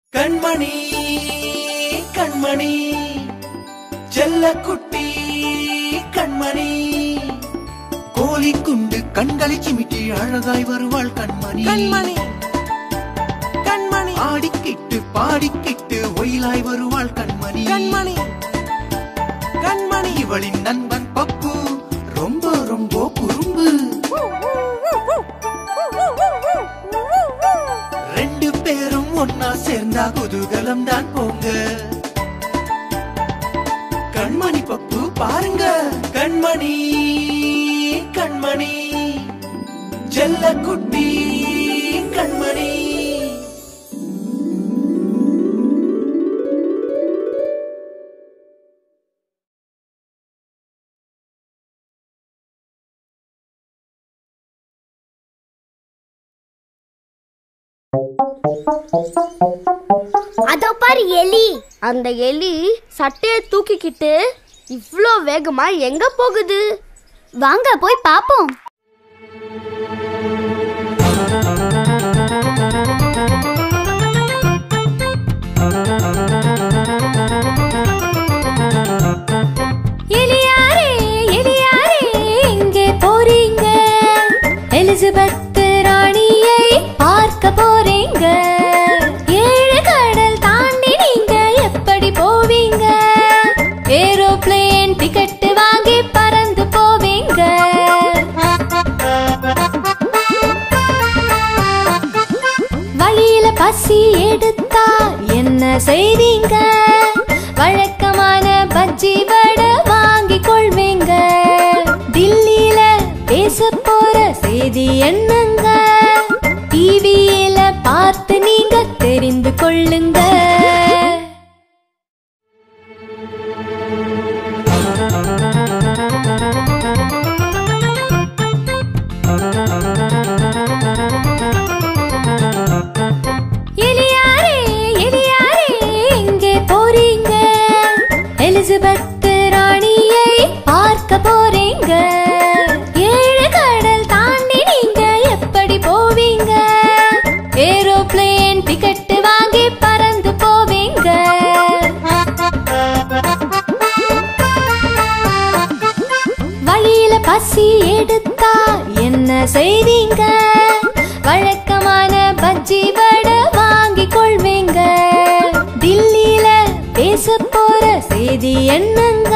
கண்மணி கண்மணி செல்ல குட்டி கண்மணி கோழி குண்டு கண்களை சிமிட்டி அழகாய் வருவாள் கண்மணி கண்மணி கண்மணி ஆடிக்கிட்டு பாடிக்கிட்டு ஒயிலாய் வருவாள் கண்மணி கண்மணி கண்மணி இவளின் நண்பன் பப்பு ரொம்ப ரொம்ப குறும்பு ரெண்டு பேரும் ஒன்னா சேர்ந்தா குதூகலம் தான் போங்க கண்மணி பப்பு பாருங்க கண்மணி கண்மணி செல்ல குட்டி கண்மணி அதோ பாரு எலி அந்த எலி சட்டையை தூக்கிக்கிட்டு இவ்ளோ வேகமா எங்க போகுது வாங்க போய் பாப்போம் எலியாரே எலியாரே எங்கே போறீங்க எலிசபெத் ராணியை பார்க்க போறீங்க ஏழு கடல் தாண்டி நீங்க எப்படி போவீங்க ஏரோப்ளேன் டிக்கெட் வாங்கி பறந்து போவீங்க வழியில பசி எடுத்தா என்ன செய்வீங்க வழக்கமான பஜ்ஜி வடை வாங்கி கொள்வீங்க தில்லியில பேச போற செய்தி என்னங்க டிவியில பார்த்து நீங்க தெரிந்து கொள்ளுங்க எலியாரே எலியாரே எங்கே போறீங்க எலிசபெத் ராணியை பார்க்க போறீங்க ஏழு கடல் தாண்டி நீங்க எப்படி போவீங்க ஏரோப்ளேன் டிக்கெட் வாங்கி பறந்து போவீங்க வழியில பசி எடுத்தா என்ன செய்வீங்க வழக்கமான பஜ்ஜி வடை வாங்கி கொள்வீங்க தில்லியில பேச போற செய்தி என்னங்க